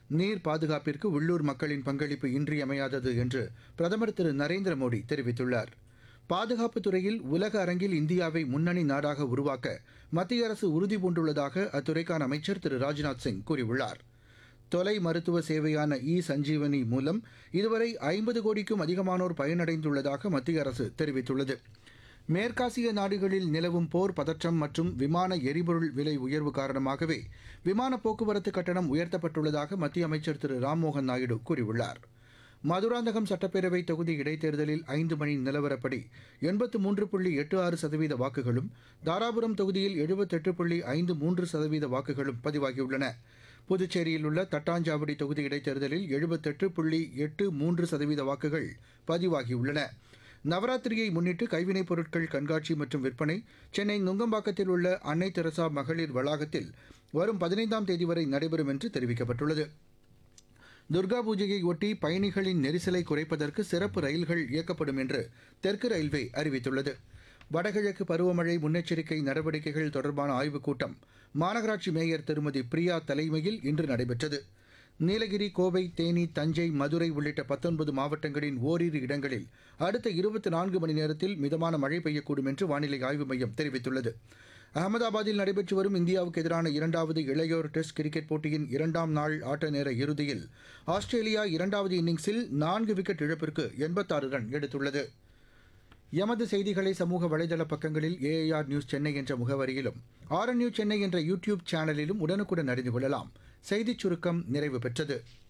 நீர் பாதுகாப்பிற்கு உள்ளூர் மக்களின் பங்களிப்பு இன்றியமையாதது என்று பிரதமர் திரு நரேந்திர மோடி தெரிவித்துள்ளார் பாதுகாப்புத் துறையில் உலக அரங்கில் இந்தியாவை முன்னணி நாடாக உருவாக்க மத்திய அரசு உறுதிபூண்டுள்ளதாக அத்துறைக்கான அமைச்சர் திரு ராஜ்நாத் சிங் கூறியுள்ளார் தொலை மருத்துவ சேவையான இ சஞ்சீவனி மூலம் இதுவரை ஐம்பது கோடிக்கும் அதிகமானோர் பயனடைந்துள்ளதாக மத்திய அரசு தெரிவித்துள்ளது மேற்காசிய நாடுகளில் நிலவும் போர் பதற்றம் மற்றும் விமான எரிபொருள் விலை உயர்வு காரணமாகவே விமான போக்குவரத்து கட்டணம் உயர்த்தப்பட்டுள்ளதாக மத்திய அமைச்சர் திரு ராம்மோகன் நாயுடு கூறியுள்ளார் மதுராந்தகம் சட்டப்பேரவை தொகுதி இடைத்தேர்தலில் ஐந்து மணி நிலவரப்படி எண்பத்து மூன்று புள்ளி எட்டு ஆறு சதவீத வாக்குகளும் தாராபுரம் தொகுதியில் எழுபத்தெட்டு புள்ளி ஐந்து மூன்று சதவீத வாக்குகளும் பதிவாகியுள்ளன புதுச்சேரியில் உள்ள தட்டாஞ்சாவடி தொகுதி இடைத்தேர்தலில் எழுபத்தெட்டு புள்ளி எட்டு மூன்று சதவீத வாக்குகள் பதிவாகியுள்ளன நவராத்திரியை முன்னிட்டு கைவினைப் பொருட்கள் கண்காட்சி மற்றும் விற்பனை சென்னை நுங்கம்பாக்கத்தில் உள்ள அன்னை தெரசா மகளிர் வளாகத்தில் வரும் பதினைந்தாம் தேதி வரை நடைபெறும் என்று தெரிவிக்கப்பட்டுள்ளது துர்கா பூஜையை ஒட்டி பயணிகளின் நெரிசலை குறைப்பதற்கு சிறப்பு ரயில்கள் இயக்கப்படும் என்று தெற்கு ரயில்வே அறிவித்துள்ளது வடகிழக்கு பருவமழை முன்னெச்சரிக்கை நடவடிக்கைகள் தொடர்பான ஆய்வுக் கூட்டம் மாநகராட்சி மேயர் திருமதி பிரியா தலைமையில் இன்று நடைபெற்றது நீலகிரி கோவை தேனி தஞ்சை மதுரை உள்ளிட்ட பத்தொன்பது மாவட்டங்களின் ஓரிரு இடங்களில் அடுத்த இருபத்தி நான்கு மணி நேரத்தில் மிதமான மழை பெய்யக்கூடும் என்று வானிலை ஆய்வு மையம் தெரிவித்துள்ளது அகமதாபாத்தில் நடைபெற்று வரும் இந்தியாவுக்கு எதிரான இரண்டாவது இளையோர் டெஸ்ட் கிரிக்கெட் போட்டியின் இரண்டாம் நாள் ஆட்ட நேர இறுதியில் ஆஸ்திரேலியா இரண்டாவது இன்னிங்ஸில் நான்கு விக்கெட் இழப்பிற்கு எண்பத்தாறு ரன் எடுத்துள்ளது எமது செய்திகளை சமூக வலைதள பக்கங்களில் ஏஐஆர் நியூஸ் சென்னை என்ற முகவரியிலும் ஆர்என் நியூஸ் சென்னை என்ற யூடியூப் சேனலிலும் உடனுக்குடன் அறிந்து கொள்ளலாம் செய்திச் சுருக்கம் நிறைவு பெற்றது